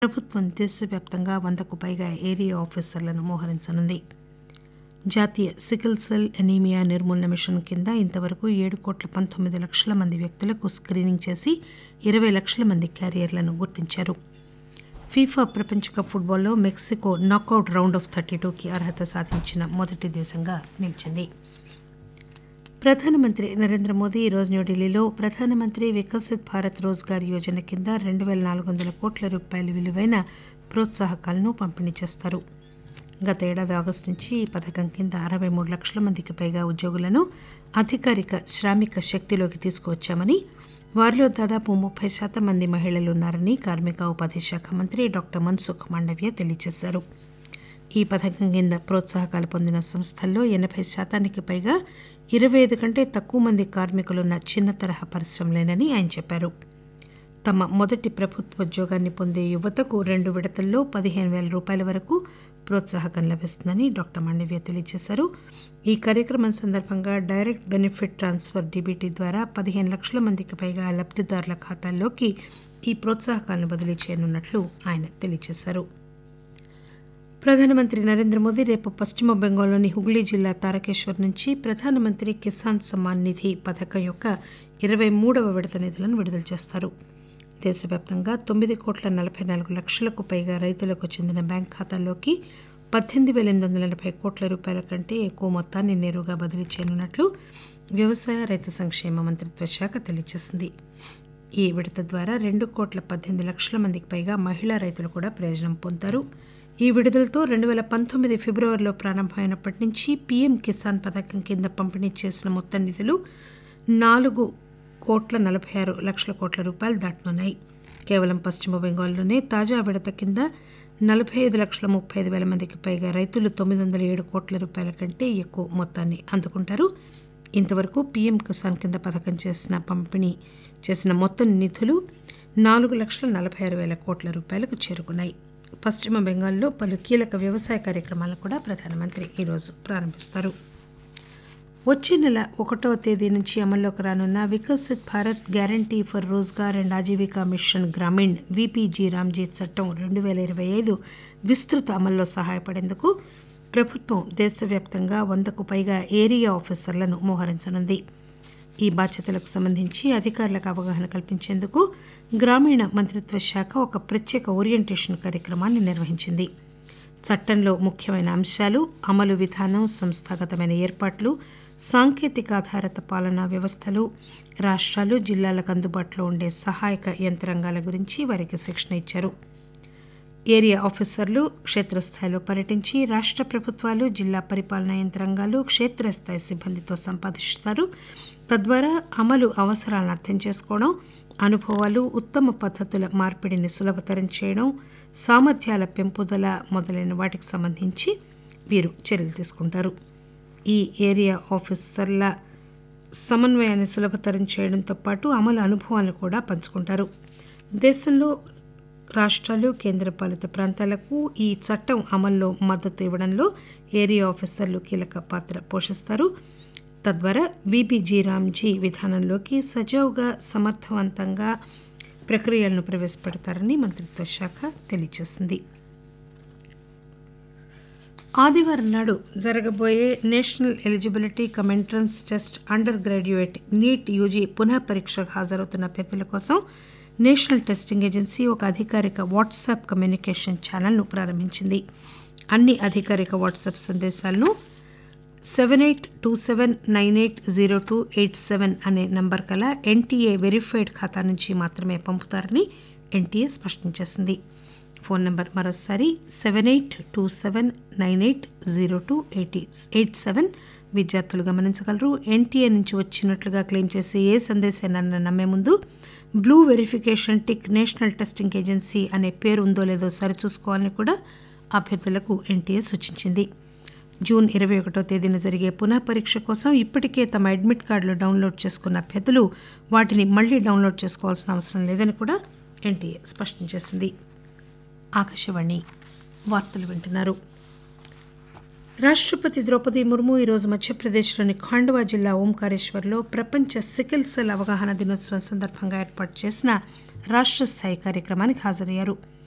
ప్రభుత్వం దేశవ్యాప్తంగా వందకు పైగా ఏరియా ఆఫీసర్లను మోహరించనుంది జాతీయ సికిల్ సెల్ ఎనీమియా నిర్మూలన మిషన్ కింద ఇంతవరకు ఏడు కోట్ల పంతొమ్మిది లక్షల మంది వ్యక్తులకు స్క్రీనింగ్ చేసి ఇరవై లక్షల మంది క్యారియర్లను గుర్తించారు ఫీఫా ప్రపంచ కప్ ఫుట్బాల్లో Mexico knockout round of thirty టూకి అర్హత సాధించిన మొదటి దేశంగా నిలిచింది ప్రధానమంత్రి నరేంద్ర మోదీ ఈరోజు న్యూఢిల్లీలో ప్రధానమంత్రి వికసిత్ భారత్ రోజ్గార్ యోజన కింద రెండు పేల నాలుగు వందల కోట్ల రూపాయల విలువైన ప్రోత్సాహకాలను పంపిణీ చేస్తారు గత ఏడాది ఆగస్టు నుంచి ఈ పథకం కింద అరవై మూడు లక్షల మందికి పైగా ఉద్యోగులను అధికారిక శ్రామిక శక్తిలోకి తీసుకువచ్చామని వారిలో దాదాపు ముప్పై శాతం మంది మహిళలున్నారని కార్మిక ఉపాధి శాఖ మంత్రి డాక్టర్ మన్సుఖ్ మాండవ్య తెలియజేశారు ఈ పథకం కింద ప్రోత్సాహకాలు పొందిన సంస్థల్లో ఎనభై శాతానికి పైగా ఇరవై ఐదు కంటే తక్కువ మంది కార్మికులున్న చిన్న తరహా పరిశ్రమలేనని ఆయన చెప్పారు తమ మొదటి ప్రభుత్వ ఉద్యోగాన్ని పొందే యువతకు రెండు విడతల్లో పదిహేను వేల రూపాయల వరకు ప్రోత్సాహకం లభిస్తుందని డాక్టర్ మాండవ్య తెలియజేశారు ఈ కార్యక్రమం సందర్భంగా డైరెక్ట్ బెనిఫిట్ ట్రాన్స్ఫర్ డీబీటీ ద్వారా పదిహేను లక్షల మందికి పైగా లబ్దిదారుల ఖాతాల్లోకి ఈ ప్రోత్సాహకాలను బదిలీ చేయనున్నట్లు ఆయన తెలియజేశారు ప్రధానమంత్రి నరేంద్ర మోదీ రేపు పశ్చిమ బెంగాల్లోని హుగ్లీ జిల్లా తారకేశ్వర్ నుంచి ప్రధానమంత్రి కిసాన్ సమ్మాన్ నిధి పథకం యొక్క ఇరవై మూడవ విడత నిధులను విడుదల చేస్తారు దేశవ్యాప్తంగా తొమ్మిది కోట్ల నలభై నాలుగు లక్షలకు పైగా రైతులకు చెందిన బ్యాంక్ ఖాతాల్లోకి పద్దెనిమిది వేల ఎనిమిది వందల ఎనభై కోట్ల రూపాయల కంటే ఎక్కువ మొత్తాన్ని నేరుగా బదిలీ చేయనున్నట్లు వ్యవసాయ రైతు సంక్షేమ మంత్రిత్వ శాఖ తెలియజేసింది ఈ విడత ద్వారా రెండు కోట్ల పద్దెనిమిది లక్షల మందికి పైగా మహిళా రైతులు కూడా ప్రయోజనం పొందుతారు ఈ విడుదలతో రెండు వేల పంతొమ్మిది ఫిబ్రవరిలో ప్రారంభమైనప్పటి నుంచి పీఎం కిసాన్ పథకం కింద పంపిణీ చేసిన మొత్తం నిధులు నాలుగు కోట్ల నలభై ఆరు లక్షల కోట్ల రూపాయలు దాటనున్నాయి కేవలం పశ్చిమ బెంగాల్లోనే తాజా విడత కింద నలభై ఐదు లక్షల ముప్పై ఐదు వేల మందికి పైగా రైతులు తొమ్మిది వందల ఏడు కోట్ల రూపాయల కంటే ఎక్కువ మొత్తాన్ని అందుకుంటారు ఇంతవరకు పీఎం కిసాన్ కింద పథకం చేసిన పంపిణీ చేసిన మొత్తం నిధులు నాలుగు లక్షల నలభై ఆరు వేల కోట్ల రూపాయలకు చేరుకున్నాయి పశ్చిమ బెంగాల్లో పలు కీలక వ్యవసాయ కార్యక్రమాలను కూడా ప్రధానమంత్రి ఈరోజు ప్రారంభిస్తారు వచ్చే నెల ఒకటవ తేదీ నుంచి అమల్లోకి రానున్న Viksit Bharat guarantee for Rozgar and Ajeevika mission Grameen VBG Ramji చట్టం రెండు వేల ఇరవై ఐదు విస్తృత అమల్లో సహాయపడేందుకు ప్రభుత్వం దేశవ్యాప్తంగా వందకు పైగా ఏరియా ఆఫీసర్లను మోహరించనుంది ఈ బాధ్యతలకు సంబంధించి అధికారులకు అవగాహన కల్పించేందుకు గ్రామీణ మంత్రిత్వ శాఖ ఒక ప్రత్యేక ఓరియంటేషన్ కార్యక్రమాన్ని నిర్వహించింది చట్టంలో ముఖ్యమైన అంశాలు అమలు విధానం సంస్థాగతమైన ఏర్పాట్లు సాంకేతిక ఆధారిత పాలనా వ్యవస్థలు రాష్ట్రాలు జిల్లాలకు అందుబాటులో ఉండే సహాయక యంత్రాంగాల గురించి వారికి శిక్షణ ఇచ్చారు ఏరియా ఆఫీసర్లు క్షేత్రస్థాయిలో పర్యటించి రాష్ట్ర ప్రభుత్వాలు జిల్లా పరిపాలనా యంత్రాంగాలు క్షేత్రస్థాయి సిబ్బందితో సంపాదిస్తారు తద్వారా అమలు అవసరాలను అర్థం చేసుకోవడం అనుభవాలు ఉత్తమ పద్ధతుల మార్పిడిని సులభతరం చేయడం సామర్థ్యాల పెంపుదల మొదలైన వాటికి సంబంధించి వీరు చర్యలు తీసుకుంటారు ఈ ఏరియా ఆఫీసర్ల సమన్వయాన్ని సులభతరం చేయడంతో పాటు అమలు అనుభవాలను కూడా పంచుకుంటారు దేశంలో రాష్ట్రాలు కేంద్రపాలిత ప్రాంతాలకు ఈ చట్టం అమల్లో మద్దతు ఇవ్వడంలో ఏరియా ఆఫీసర్లు కీలక పాత్ర పోషిస్తారు తద్వారా విబిజీ రామ్జీ విధానంలోకి సజావుగా సమర్థవంతంగా ప్రక్రియలను ప్రవేశపెడతారని మంత్రిత్వ శాఖ తెలియజేసింది ఆదివారం నాడు జరగబోయే national eligibility cum entrance test undergraduate NEET UG పునః పరీక్షకు హాజరవుతున్న అభ్యర్థుల కోసం నేషనల్ టెస్టింగ్ ఏజెన్సీ ఒక అధికారిక వాట్సాప్ కమ్యూనికేషన్ ఛానల్ను ప్రారంభించింది అన్ని అధికారిక వాట్సాప్ సందేశాలను seven eight two seven nine eight zero two eight seven అనే నంబర్ కల ఎన్టీఏ వెరిఫైడ్ ఖాతా నుంచి మాత్రమే పంపుతారని ఎన్టీఏ స్పష్టం చేసింది ఫోన్ నంబర్ మరోసారి seven eight two seven nine eight zero two eight eight seven విద్యార్థులు గమనించగలరు ఎన్టీఏ నుంచి వచ్చినట్లుగా క్లెయిమ్ చేసే ఏ సందేశాన్ని నమ్మే ముందు blue verification tick national testing agency అనే పేరు ఉందో లేదో సరిచూసుకోవాలని కూడా అభ్యర్థులకు ఎన్టీఏ సూచించింది జూన్ ఇరవై ఒకటో తేదీన జరిగే పునః పరీక్ష కోసం ఇప్పటికే తమ అడ్మిట్ కార్డులు డౌన్లోడ్ చేసుకున్న అభ్యర్థులు వాటిని మళ్లీ డౌన్లోడ్ చేసుకోవాల్సిన అవసరం లేదని కూడా ఎన్టీఏ స్పష్టం చేసింది ఆకాశవాణి వార్తలు వింటున్నారు రాష్ట్రపతి ద్రౌపది ముర్ము ఈరోజు మధ్యప్రదేశ్లోని ఖాండవా జిల్లా ఓంకారేశ్వర్లో ప్రపంచ సికిల్ సెల్ అవగాహన దినోత్సవం సందర్భంగా ఏర్పాటు చేసిన రాష్ట్ర స్థాయి కార్యక్రమానికి హాజరయ్యారు